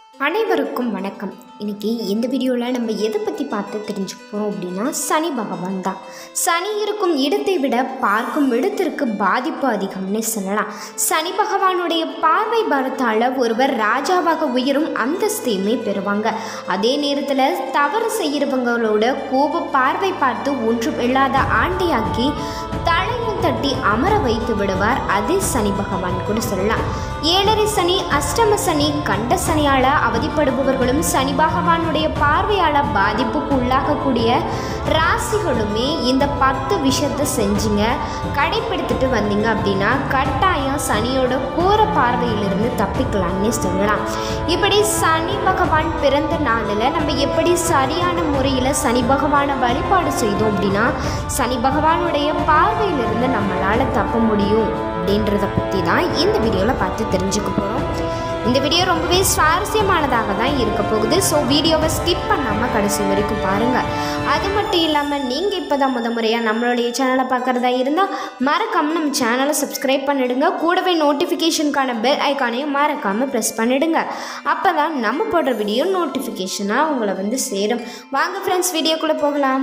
அனைவருக்கும் வணக்கம் இன்னைக்கு இந்த வீடியோவில் நம்ம எதை பற்றி பார்த்து தெரிஞ்சுக்க போகிறோம் அப்படின்னா சனி பகவான் தான் சனி இருக்கும் இடத்தை விட பார்க்கும் இடத்திற்கு பாதிப்பு அதிகம்னு சொல்லலாம் சனி பகவானுடைய பார்வை பலத்தால் ஒருவர் ராஜாவாக உயரும் அந்தஸ்தையுமே பெறுவாங்க அதே நேரத்தில் தவறு செய்கிறவங்களோட கோப பார்வை பார்த்து ஒன்றும் இல்லாத ஆண்டியாக்கி தலையில் தட்டி அமர வைத்து விடுவார் அதே சனி பகவான் கூட சொல்லலாம் ஏழரை சனி அஷ்டம சனி கண்ட சனியால் அவதிப்படுபவர்களும் சனி பகவானுடைய பார்வையால் பாதிப்புக்கு உள்ளாகக்கூடிய ராசிகளுமே இந்த பத்து விஷயத்தை செஞ்சீங்க கடைப்பிடித்துட்டு வந்தீங்க அப்படின்னா கட்டாயம் சனியோட கோர பார்வையிலிருந்து தப்பிக்கலாம்னு சொல்லலாம் இப்படி சனி பகவான் பிறந்த நாளில் நம்ம எப்படி சரியான முறையில் சனி பகவானை வழிபாடு செய்தோம் அப்படின்னா சனி பகவானுடைய பார்வையிலிருந்து நம்மளால் தப்ப முடியும் அப்படின்றத பற்றி தான் இந்த வீடியோவில் பார்த்து தெரிஞ்சுக்க போகிறோம் இந்த வீடியோ ரொம்பவே சுவாரஸ்யமானதாக தான் இருக்க போகுது ஸோ வீடியோவை ஸ்கிப் பண்ணாமல் கடைசி வரைக்கும் பாருங்கள் அது மட்டும் இல்லாமல் நீங்கள் இப்போ தான் முத முறையாக நம்மளுடைய சேனலை பார்க்குறதா இருந்தால் மறக்காமல் நம்ம சேனலை சப்ஸ்கிரைப் பண்ணிடுங்க கூடவே நோட்டிஃபிகேஷனுக்கான பெல் ஐக்கானையும் மறக்காமல் ப்ரெஸ் பண்ணிடுங்க அப்போ தான் நம்ம போடுற வீடியோ நோட்டிஃபிகேஷனாக உங்களை வந்து சேரும் வாங்க ஃப்ரெண்ட்ஸ் வீடியோக்குள்ளே போகலாம்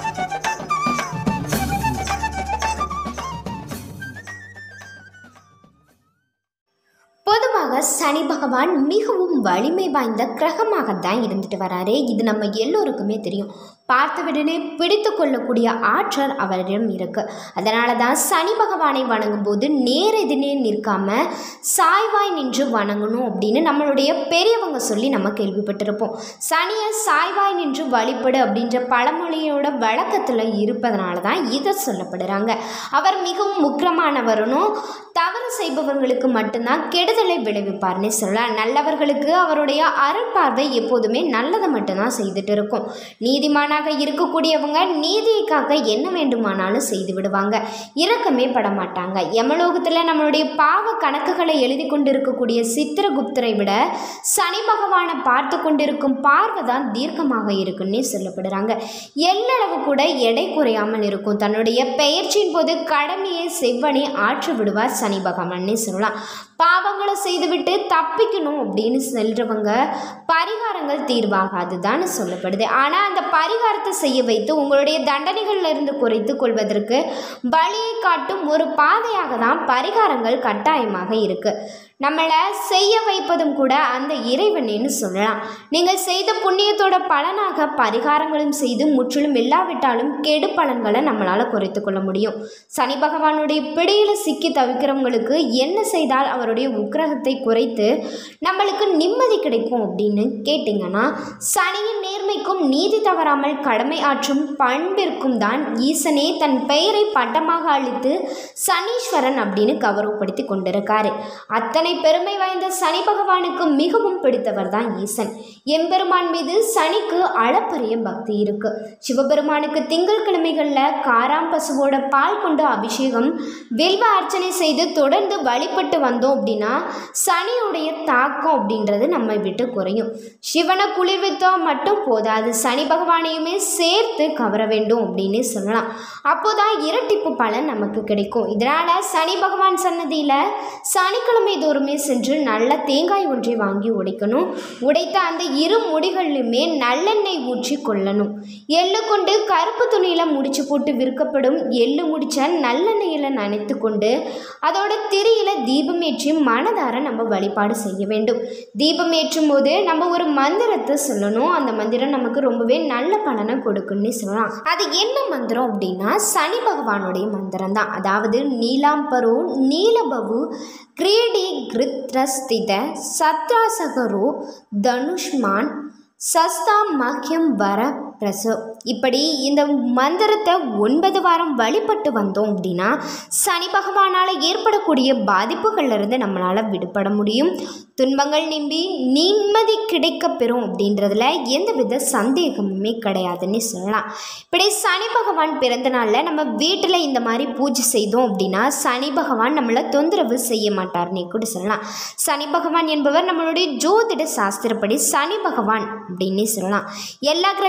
பொதுவாக சனி பகவான் மிகவும் வலிமை வாய்ந்த கிரகமாக தான் இருந்துட்டு வராரு இது நம்ம எல்லோருக்குமே தெரியும் பார்த்தவுடனே பிடித்து கொள்ளக்கூடிய ஆற்றல் அவரிடம் இருக்கு அதனால தான் சனி பகவானை வணங்கும் போது நேரெதினே நிற்காம சாய்வாய் நின்று வணங்கணும் அப்படின்னு நம்மளுடைய பெரியவங்க சொல்லி நம்ம கேள்விப்பட்டிருப்போம் சனியை சாய்வாய் நின்று வழிபடு அப்படின்ற பழமொழியோட வழக்கத்தில் இருப்பதனால தான் இதை சொல்லப்படுறாங்க அவர் மிகவும் முக்கியமானவரும் தவறு செய்பவர்களுக்கு மட்டும்தான் கெடுதலை விளைவிப்பார்னு சொல்லலாம் நல்லவர்களுக்கு அவருடைய அருள் பார்வை எப்போதுமே நல்லதை மட்டும்தான் செய்துட்டு இருக்கும் நீதிமானாக இருக்கக்கூடியவங்க நீதியை காக்க என்ன வேண்டுமானாலும் செய்து விடுவாங்க இரக்கமே பட மாட்டாங்க யமலோகத்தில் நம்மளுடைய பாவ கணக்குகளை எழுதி கொண்டு இருக்கக்கூடிய சித்திரகுப்தரை விட சனி பகவானை பார்த்து கொண்டிருக்கும் பார்வை தான் தீர்க்கமாக இருக்குன்னே சொல்லப்படுறாங்க எல்லளவு கூட எடை குறையாமல் இருக்கும் தன்னுடைய பெயர்ச்சியின் போது கடமையை செவ்வனே ஆற்ற விடுவார் சனி பகவான்னே சொல்லலாம் பாவங்களை செய்துவிட்டு தப்பிக்கணும் அப்படின்னு சொல்கிறவங்க பரிகாரங்கள் தீர்வாகாது தான் சொல்லப்படுது ஆனால் அந்த பரிகாரத்தை செய்ய வைத்து உங்களுடைய தண்டனைகள்ல இருந்து குறைத்து கொள்வதற்கு பலியை காட்டும் ஒரு பாதையாக தான் பரிகாரங்கள் கட்டாயமாக இருக்குது நம்மளை செய்ய வைப்பதும் கூட அந்த இறைவனேன்னு சொல்லலாம் நீங்கள் செய்த புண்ணியத்தோட பலனாக பரிகாரங்களும் செய்து முற்றிலும் இல்லாவிட்டாலும் கெடு பலன்களை நம்மளால் குறைத்து கொள்ள முடியும் சனி பகவானுடைய பிடியில் சிக்கி தவிக்கிறவங்களுக்கு என்ன செய்தால் அவருடைய உக்கிரகத்தை குறைத்து நம்மளுக்கு நிம்மதி கிடைக்கும் அப்படின்னு கேட்டிங்கன்னா சனியின் நேர்மைக்கும் நீதி தவறாமல் கடமை ஆற்றும் பண்பிற்கும் தான் ஈசனே தன் பெயரை பட்டமாக அளித்து சனீஸ்வரன் அப்படின்னு கௌரவப்படுத்தி கொண்டிருக்காரு அத்தனை பெருமை வாய்ந்த சனி பகவானுக்கு மிகவும் பிடித்தவர் தான் ஈசன் எம்பெருமான் மீது சனிக்கு அளப்பரிய பக்தி இருக்கு சிவபெருமானுக்கு திங்கள் கிழமைகளில் காராம் பசுவோட பால் கொண்டு அபிஷேகம் வில்வ அர்ச்சனை செய்து தொடர்ந்து வழிபட்டு வந்தோம் அப்படின்னா சனியுடைய தாக்கம் அப்படின்றது நம்மை விட்டு குறையும் சிவனை குளிர்வித்தா மட்டும் போதாது சனி பகவானையுமே சேர்த்து கவர வேண்டும் அப்படின்னு சொல்லலாம் அப்போதான் இரட்டிப்பு பலன் நமக்கு கிடைக்கும் இதனால் சனி பகவான் சன்னதியில் சனிக்கிழமை தோறுமே சென்று நல்ல தேங்காய் ஒன்றை வாங்கி உடைக்கணும் உடைத்த அந்த இரு முடிகளிலுமே நல்லெண்ணெய் ஊற்றி கொள்ளணும் எள்ளு கொண்டு கருப்பு துணியில் முடிச்சு போட்டு விற்கப்படும் எள்ளு முடிச்ச நல்லெண்ணெயில் நனைத்து கொண்டு அதோட திரியில் தீபம் ஏற்றி மனதார நம்ம வழிபாடு செய்ய வேண்டும் தீபம் ஏற்றும் போது நம்ம ஒரு மந்திரத்தை சொல்லணும் அந்த மந்திரம் நமக்கு ரொம்பவே நல்ல பலனை கொடுக்குன்னு சொல்லலாம் அது என்ன மந்திரம் அப்படின்னா சனி பகவானுடைய மந்திரம் தான் அதாவது நீலாம்பரு நீலபவு கிரீடி கிருத்ரஸ்தித சத்ராசகரு தனுஷ்மான் சஸ்தா மக்கியம் வர பிரசவ் இப்படி இந்த மந்திரத்தை ஒன்பது வாரம் வழிபட்டு வந்தோம் அப்படின்னா சனி பகவானால் ஏற்படக்கூடிய பாதிப்புகள்லேருந்து நம்மளால் விடுபட முடியும் துன்பங்கள் நிம்பி நிம்மதி கிடைக்க பெறும் அப்படின்றதுல எந்தவித சந்தேகமுமே கிடையாதுன்னு சொல்லலாம் இப்படி சனி பகவான் பிறந்த நாளில் நம்ம வீட்டில் இந்த மாதிரி பூஜை செய்தோம் அப்படின்னா சனி பகவான் நம்மளை தொந்தரவு செய்ய மாட்டார்னே கூட சொல்லலாம் சனி பகவான் என்பவர் நம்மளுடைய ஜோதிட சாஸ்திரப்படி சனி பகவான் அப்படின்னு சொல்லலாம் எல்லா கிரக ராசி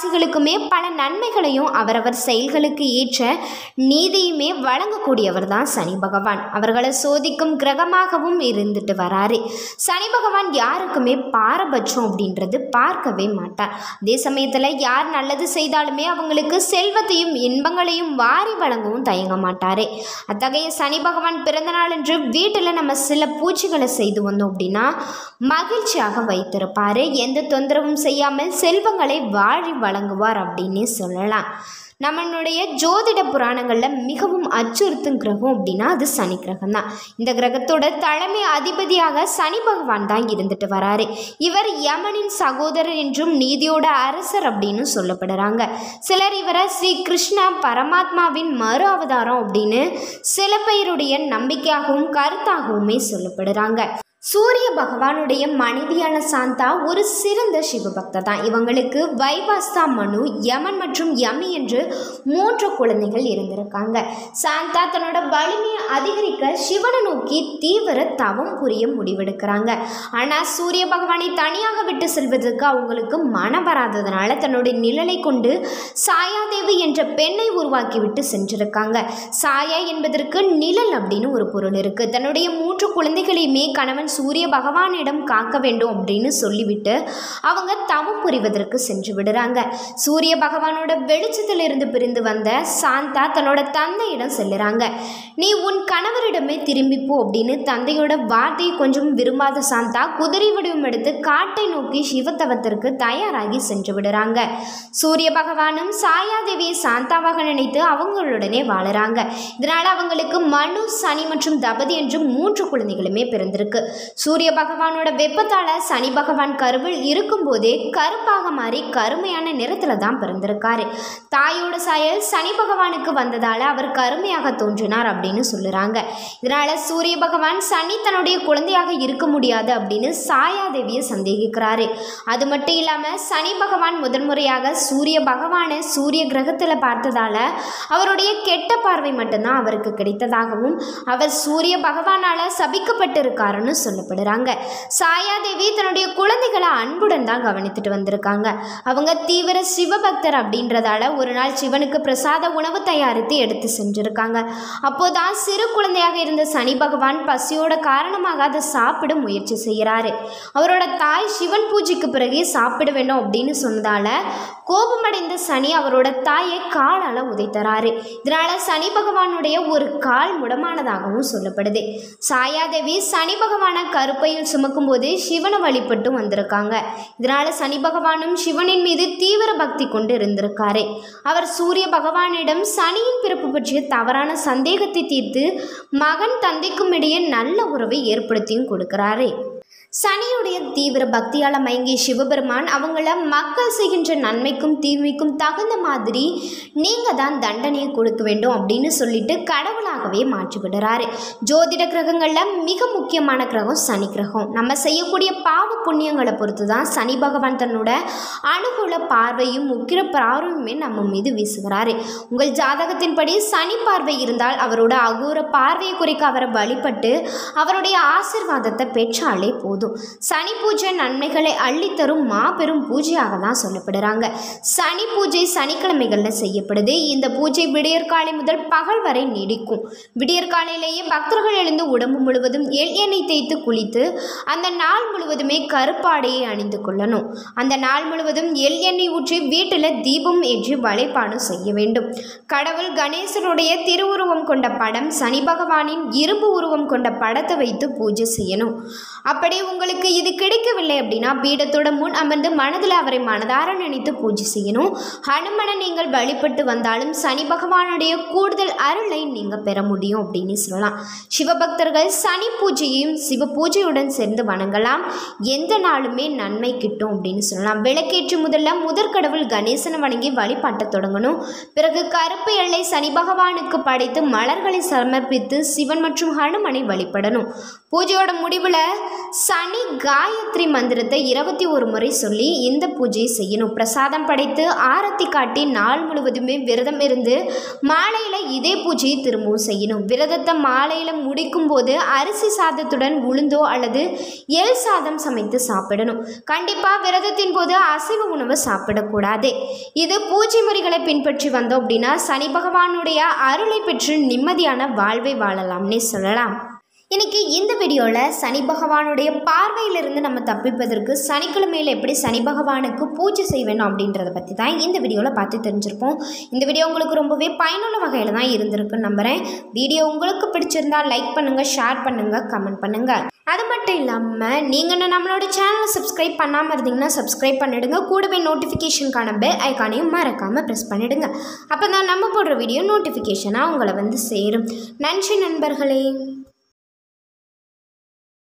ராசிகளுக்குமே பல நன்மைகளையும் அவரவர் செயல்களுக்கு ஏற்ற நீதியுமே வழங்கக்கூடியவர் தான் சனி பகவான் அவர்களை சோதிக்கும் கிரகமாகவும் இருந்துட்டு வராரு சனி பகவான் யாருக்குமே பாரபட்சம் அப்படின்றது பார்க்கவே மாட்டார் அதே சமயத்தில் யார் நல்லது செய்தாலுமே அவங்களுக்கு செல்வத்தையும் இன்பங்களையும் வாரி வழங்கவும் தயங்க மாட்டாரே அத்தகைய சனி பகவான் பிறந்த நாள் என்று வீட்டில் நம்ம சில பூஜைகளை செய்து வந்தோம் அப்படின்னா மகிழ்ச்சியாக வைத்திருப்பார் எந்த தொந்தரவும் செய்யாமல் செல்வங்களை வாரி வழங்குவார் அப்படின்னே சொல்லலாம் நம்மளுடைய ஜோதிட புராணங்களில் மிகவும் அச்சுறுத்தும் கிரகம் அப்படின்னா அது சனி கிரகம் தான் இந்த கிரகத்தோட தலைமை அதிபதியாக சனி பகவான் தான் இருந்துட்டு வராரு இவர் யமனின் சகோதரர் என்றும் நீதியோட அரசர் அப்படின்னு சொல்லப்படுறாங்க சிலர் இவரை ஸ்ரீ கிருஷ்ண பரமாத்மாவின் மறு அவதாரம் அப்படின்னு சில பேருடைய நம்பிக்கையாகவும் கருத்தாகவுமே சொல்லப்படுறாங்க சூரிய பகவானுடைய மனைவியான சாந்தா ஒரு சிறந்த சிவபக்த தான் இவங்களுக்கு வைவாஸ்தா மனு யமன் மற்றும் யமி என்று மூன்று குழந்தைகள் இருந்திருக்காங்க சாந்தா தன்னோட வலிமையை அதிகரிக்க சிவனை நோக்கி தீவிர தவம் புரிய முடிவெடுக்கிறாங்க ஆனால் சூரிய பகவானை தனியாக விட்டு செல்வதற்கு அவங்களுக்கு மனம் வராததுனால தன்னுடைய நிழலை கொண்டு சாயாதேவி என்ற பெண்ணை உருவாக்கி விட்டு சென்றிருக்காங்க சாயா என்பதற்கு நிழல் அப்படின்னு ஒரு பொருள் இருக்கு தன்னுடைய மூன்று குழந்தைகளையுமே கணவன் சூரிய பகவானிடம் காக்க வேண்டும் அப்படின்னு சொல்லிவிட்டு அவங்க தவம் புரிவதற்கு சென்று விடுறாங்க சூரிய பகவானோட வெளிச்சத்திலிருந்து பிரிந்து வந்த சாந்தா தன்னோட தந்தையிடம் செல்லுறாங்க நீ உன் கணவரிடமே திரும்பி போ அப்படின்னு தந்தையோட வார்த்தையை கொஞ்சம் விரும்பாத சாந்தா குதிரை வடிவம் எடுத்து காட்டை நோக்கி சிவத்தவத்திற்கு தயாராகி சென்று விடுறாங்க சூரிய பகவானும் சாயாதேவியை சாந்தாவாக நினைத்து அவங்களுடனே வாழுறாங்க இதனால அவங்களுக்கு மனு சனி மற்றும் தபதி என்று மூன்று குழந்தைகளுமே பிறந்திருக்கு சூரிய பகவானோட வெப்பத்தால சனி பகவான் கருவில் இருக்கும்போதே கருப்பாக மாறி கருமையான நிறத்துல தான் பிறந்திருக்காரு தாயோட சாயல் சனி பகவானுக்கு வந்ததால அவர் கருமையாக தோன்றினார் அப்படின்னு சொல்லுறாங்க இதனால சூரிய பகவான் சனி தன்னுடைய குழந்தையாக இருக்க முடியாது அப்படின்னு சாயாதேவியை சந்தேகிக்கிறாரு அது மட்டும் இல்லாம சனி பகவான் முதன்முறையாக சூரிய பகவானை சூரிய கிரகத்தில் பார்த்ததால அவருடைய கெட்ட பார்வை மட்டும்தான் அவருக்கு கிடைத்ததாகவும் அவர் சூரிய பகவானால சபிக்கப்பட்டிருக்காருன்னு சொல்லப்படுறாங்க சாயாதேவி தன்னுடைய குழந்தைகளை அன்புடன் தான் கவனித்துட்டு வந்திருக்காங்க அவங்க தீவிர சிவபக்தர் அப்படின்றதால ஒரு நாள் சிவனுக்கு பிரசாத உணவு தயாரித்து எடுத்து செஞ்சிருக்காங்க அப்போதான் சிறு குழந்தையாக இருந்த சனி பகவான் பசியோட காரணமாக அதை சாப்பிட முயற்சி செய்கிறாரு அவரோட தாய் சிவன் பூஜைக்கு பிறகு சாப்பிட வேண்டும் அப்படின்னு சொன்னதால கோபமடைந்த சனி அவரோட தாயை காலால் உதைத்தராரு இதனால சனி பகவானுடைய ஒரு கால் முடமானதாகவும் சொல்லப்படுது சாயாதேவி சனி பகவானை கருப்பையில் சுமக்கும்போது சிவனை வழிபட்டு வந்திருக்காங்க இதனால சனி பகவானும் சிவனின் மீது தீவிர பக்தி கொண்டு இருந்திருக்காரு அவர் சூரிய பகவானிடம் சனியின் பிறப்பு பற்றிய தவறான சந்தேகத்தை தீர்த்து மகன் தந்தைக்கும் இடையே நல்ல உறவை ஏற்படுத்தியும் கொடுக்கிறாரு சனியுடைய தீவிர பக்தியால் மயங்கிய சிவபெருமான் அவங்கள மக்கள் செய்கின்ற நன்மைக்கும் தீமைக்கும் தகுந்த மாதிரி நீங்கள் தான் தண்டனையை கொடுக்க வேண்டும் அப்படின்னு சொல்லிட்டு கடவுளாகவே மாற்றி விடுறாரு ஜோதிட கிரகங்களில் மிக முக்கியமான கிரகம் சனி கிரகம் நம்ம செய்யக்கூடிய பாவ புண்ணியங்களை பொறுத்து தான் சனி பகவான் தன்னோட அனுகூல பார்வையும் முக்கிய பார்வையுமே நம்ம மீது வீசுகிறாரு உங்கள் ஜாதகத்தின்படி சனி பார்வை இருந்தால் அவரோட அகூர பார்வையை குறைக்க அவரை வழிபட்டு அவருடைய ஆசிர்வாதத்தை பெற்றாலே போதும் சனி பூஜை நன்மைகளை அள்ளித்தரும் மாபெரும் பூஜையாக தான் சொல்லப்படுறாங்க சனி பூஜை சனிக்கிழமைகளில் செய்யப்படுது இந்த பூஜை விடியற்காலை முதல் பகல் வரை நீடிக்கும் விடியற்காலையிலேயே பக்தர்கள் எழுந்து உடம்பு முழுவதும் எள் எண்ணெய் தேய்த்து குளித்து அந்த நாள் முழுவதுமே கருப்பாடையை அணிந்து கொள்ளணும் அந்த நாள் முழுவதும் எள் எண்ணெய் ஊற்றி வீட்டில் தீபம் ஏற்றி வழிபாடும் செய்ய வேண்டும் கடவுள் கணேசனுடைய திருவுருவம் கொண்ட படம் சனி பகவானின் இரும்பு உருவம் கொண்ட படத்தை வைத்து பூஜை செய்யணும் அப்படி உங்களுக்கு இது கிடைக்கவில்லை அப்படின்னா பீடத்தோட முன் அமர்ந்து மனதில் அவரை மனதார நினைத்து பூஜை செய்யணும் ஹனுமனை நீங்கள் வழிபட்டு வந்தாலும் சனி பகவானுடைய கூடுதல் அருளை நீங்கள் பெற முடியும் அப்படின்னு சொல்லலாம் சிவபக்தர்கள் சனி பூஜையையும் சிவ பூஜையுடன் சேர்ந்து வணங்கலாம் எந்த நாளுமே நன்மை கிட்டும் அப்படின்னு சொல்லலாம் விளக்கேற்று முதல்ல முதற்கடவுள் கணேசனை வணங்கி வழிபாட்டை தொடங்கணும் பிறகு கருப்பு எல்லை சனி பகவானுக்கு படைத்து மலர்களை சமர்ப்பித்து சிவன் மற்றும் ஹனுமனை வழிபடணும் பூஜையோட முடிவில் சனி காயத்ரி மந்திரத்தை இருபத்தி ஒரு முறை சொல்லி இந்த பூஜையை செய்யணும் பிரசாதம் படைத்து ஆரத்தி காட்டி நாள் முழுவதுமே விரதம் இருந்து மாலையில் இதே பூஜையை திரும்பவும் செய்யணும் விரதத்தை மாலையில் முடிக்கும் போது அரிசி சாதத்துடன் உளுந்தோ அல்லது எல் சாதம் சமைத்து சாப்பிடணும் கண்டிப்பாக விரதத்தின் போது அசைவ உணவு சாப்பிடக்கூடாது இது பூஜை முறைகளை பின்பற்றி வந்தோம் அப்படின்னா சனி பகவானுடைய அருளை பெற்று நிம்மதியான வாழ்வை வாழலாம்னே சொல்லலாம் இன்னைக்கு இந்த வீடியோவில் சனி பகவானுடைய பார்வையிலிருந்து நம்ம தப்பிப்பதற்கு சனிக்கிழமையில் எப்படி சனி பகவானுக்கு பூஜை செய்வேணும் அப்படின்றத பற்றி தான் இந்த வீடியோவில் பார்த்து தெரிஞ்சிருப்போம் இந்த வீடியோ உங்களுக்கு ரொம்பவே பயனுள்ள வகையில் தான் இருந்திருக்குன்னு நம்புகிறேன் வீடியோ உங்களுக்கு பிடிச்சிருந்தா லைக் பண்ணுங்கள் ஷேர் பண்ணுங்கள் கமெண்ட் பண்ணுங்கள் அது மட்டும் இல்லாமல் நீங்கள் இன்னும் நம்மளோட சேனலை சப்ஸ்கிரைப் பண்ணாமல் இருந்தீங்கன்னா சப்ஸ்கிரைப் பண்ணிடுங்க கூடவே நோட்டிஃபிகேஷனுக்கான பெல் ஐக்கானையும் மறக்காமல் ப்ரெஸ் பண்ணிடுங்க அப்போ தான் நம்ம போடுற வீடியோ நோட்டிஃபிகேஷனாக உங்களை வந்து சேரும் நன்றி நண்பர்களே